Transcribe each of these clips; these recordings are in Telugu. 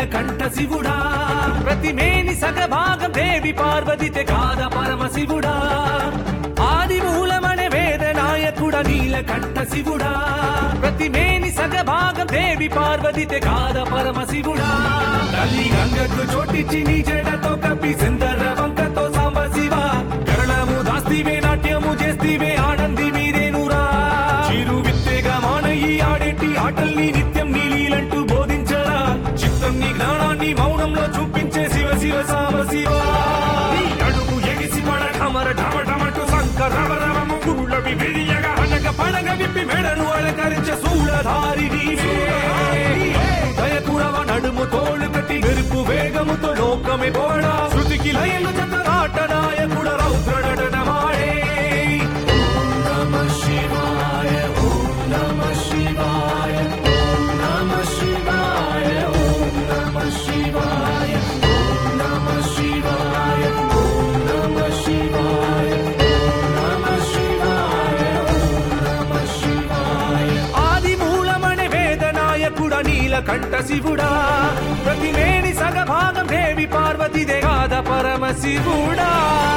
నీలకంఠ శివుడా ప్రతిమేని సగభాగం దేవి పార్వతితే కాద పరమ శివుడా ఆది మూలమనే వేద నాయకుడ నీలకంఠ శివుడా ప్రతిమేని సగభాగం దేవి పార్వతితే కాద పరమ శివుడా తల్లి గంగకు చోటిచ్చి నీ జడతో కప్పి సుందర వంకతో సాంబ శివ కరణము దాస్తివే నాట్యము చేస్తివే ఆనంది మీరేనురా చిరు విత్తేగా మానయ్యి ఆడేటి ఆటల్ని నిత్యం నీలీలంటూ బోధించరా చిత్తం నీ జ్ఞానాన్ని మౌనంలో చూపించే శివ శివ సామ శివ నీ అడుగు ఎగిసి పడ ఢమర ఢమ ఢమటు శంకర రవ రవ ముగుళ్ళ విభిరియగా అనగ పడగ విప్పి మెడను అలంకరించే శూలధారి నీవే దయకురవ నడుము తోలు కట్టి మెరుపు వేగముతో లోకమే పోడా శృతికి లయలు చతరాట నాయకుడ రౌద్ర నటనమాడే ఓం నమ శివాయ ఓం నమ శివాయ ఓం నమ శివాయ ఓం నమ శివాయ ఓం నమ శివాయ ఓం నమ శివాయ ఓం నమ శివాయ ఓం నమ శివాయ ఆది మూలమణి వేద నాయకుడ నీలకంఠ శివుడా ప్రతిమేని సగభాగం దేవి పార్వతి దేగాద పరమ శివుడా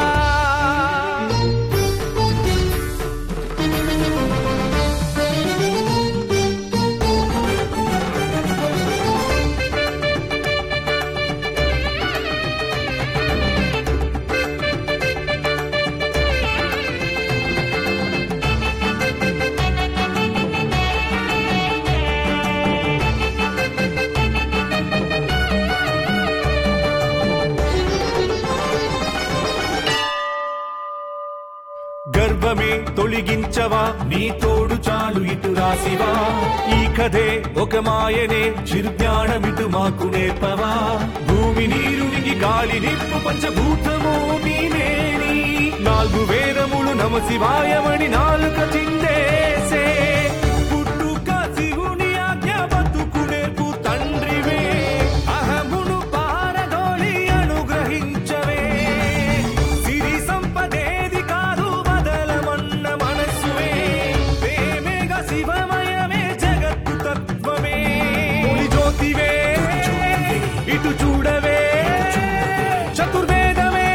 గర్వమే తొలగించవా నీ తోడు చాలు ఇటు రాసివా ఈ కథే ఒక మాయనే చిరుజ్ఞానమిటు మాకు నేర్పవా భూమి నీరు నిగి గాలి నిప్పు పంచభూతము నీవేని నాలుగు వేదములు నమ శివాయమణి నాలుక చిందేసే పుట్టుక శివుని ఆజ్ఞ బతుకు నేర్పు తండ్రివే అహమును పారదోలి అనుగ్రహించవే సిరి సంపదేది కాదు బదలమన్న మనస్సువే ప్రేమేగా శివమయమే జగత్తు తత్వమే తొలి జ్యోతివే ఇటు చూడవే చతుర్వేదమే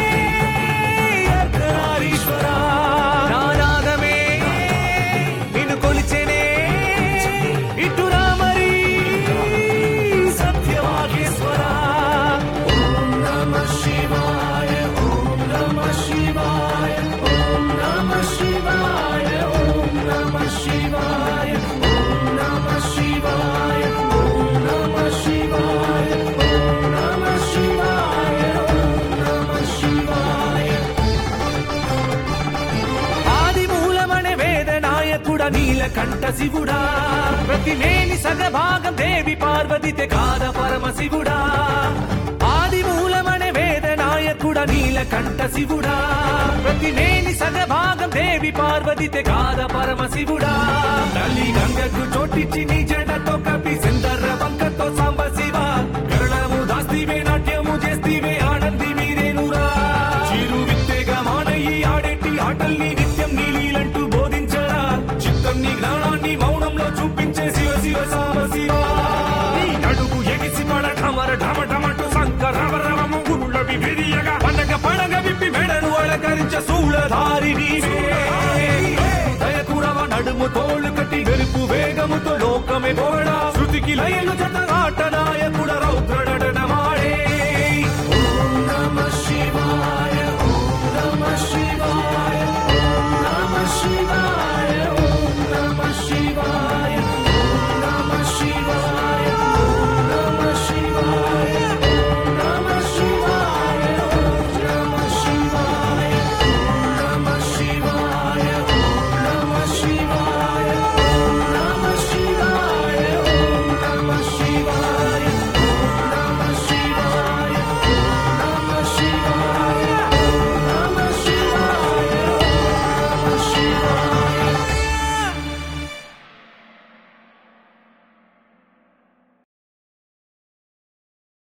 అర్ధనారీశ్వరా నానాదమే నిన్ను కొలిచెనే ఇటు రామరి సత్యవాగేశ్వరా ఓం నమ శివాయ ఓం నమ శివాయ ఓం నమ శివాయ ఓం నమ శివాయ ఓం నమ శివాయ ఓం నమ శివాయ ఓం నమ శివాయ ఓం నమ శివాయ ఆది మూలమనే వేద నాయకుడ నీలకంఠ శివుడా ప్రతినేని సగభాగం దేవి పార్వతితే కాద పరమ శివుడా ఆది మూలమనే వేద నాయకుడ నీలకంఠ శివుడా ప్రతినేని సగభాగం దేవి పార్వతితే కాద పరమ శివుడా తల్లి గంగకు చోటిచ్చి నీ జడతో కప్పి సుందర వంకతో సాంబ శివ కరుణము దాస్తివే నాట్యము చేస్తివే ఆనంది మీరేనురా చిరు విత్తేగా మానయ్యి ఆడేటి ఆటల్ని నిత్యం నీలీలంటూ బోధించరా చిత్తం నీ జ్ఞానాన్ని మౌనంలో చూపించే శివ శివ సామ శివ నీ అడుగు ఎగిసి పడ ఢమర ఢమ ఢమటు శంకర రవ రవ ముగుళ్ళ విభిరియగా పండగ పడగ విప్పి మెడను అలంకరించ శూలధారి నీవే దయకురవ నడుము తోలు కట్టి వెరుపు వేగముతో లోకమే పోడా శృతికి లయలు జత